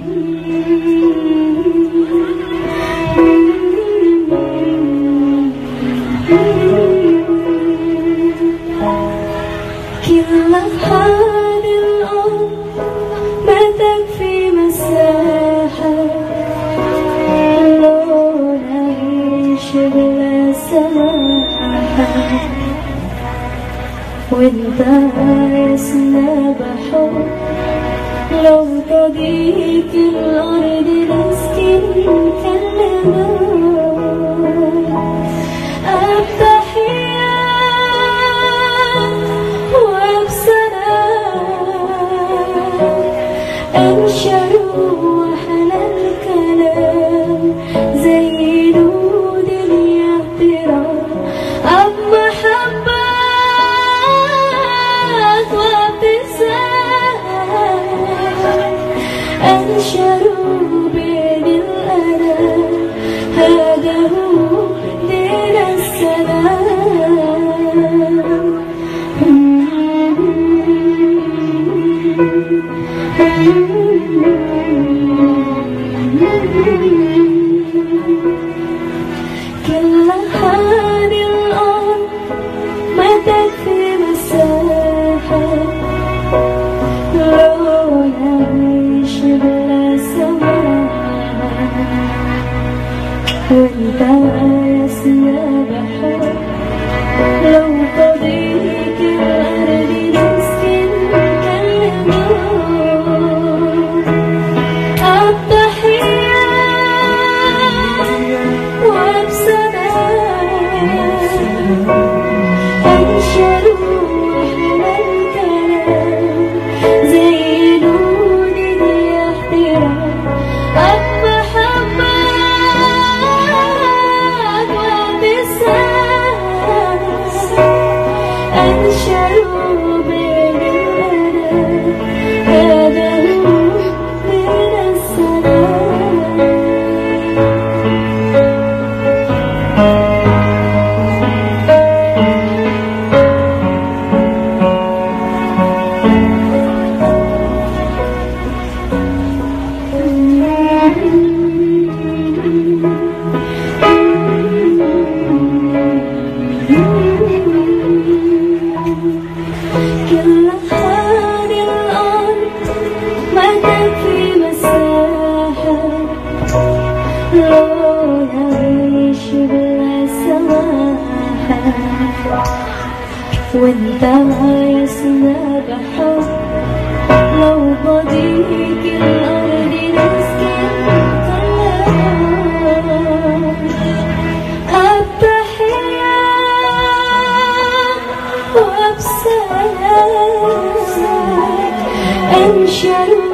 كل هذه الأرض ما تكفي مساحة لو نعيش بلا سماحة وانت عايزنا بحب لو تضيق الأرض نسكن كلنا التحية وبسلام انشروا أحلى الكلام زي نود الاحترام أب محبات وابتسام انشروا بين الأنام هذا هو دين السلام كل هذه الأرض ما تكفي مساحة لو نعيش بلا سماحة وانت عايزنا بحب لو تضيق الأرض نسكن كلنا التحية وبسلام انشروا أحلى الكلام زي نور الاحترام أب محبات وابتسام انشروا بين الأنام هذا هو دين السلام كل هذه الأرض ما تكفي مساحة لو نعيش بلا سماحة وانت عايزنا بحب لو بضيق الأرض نسكن كلنا التحية وبسلام انشروا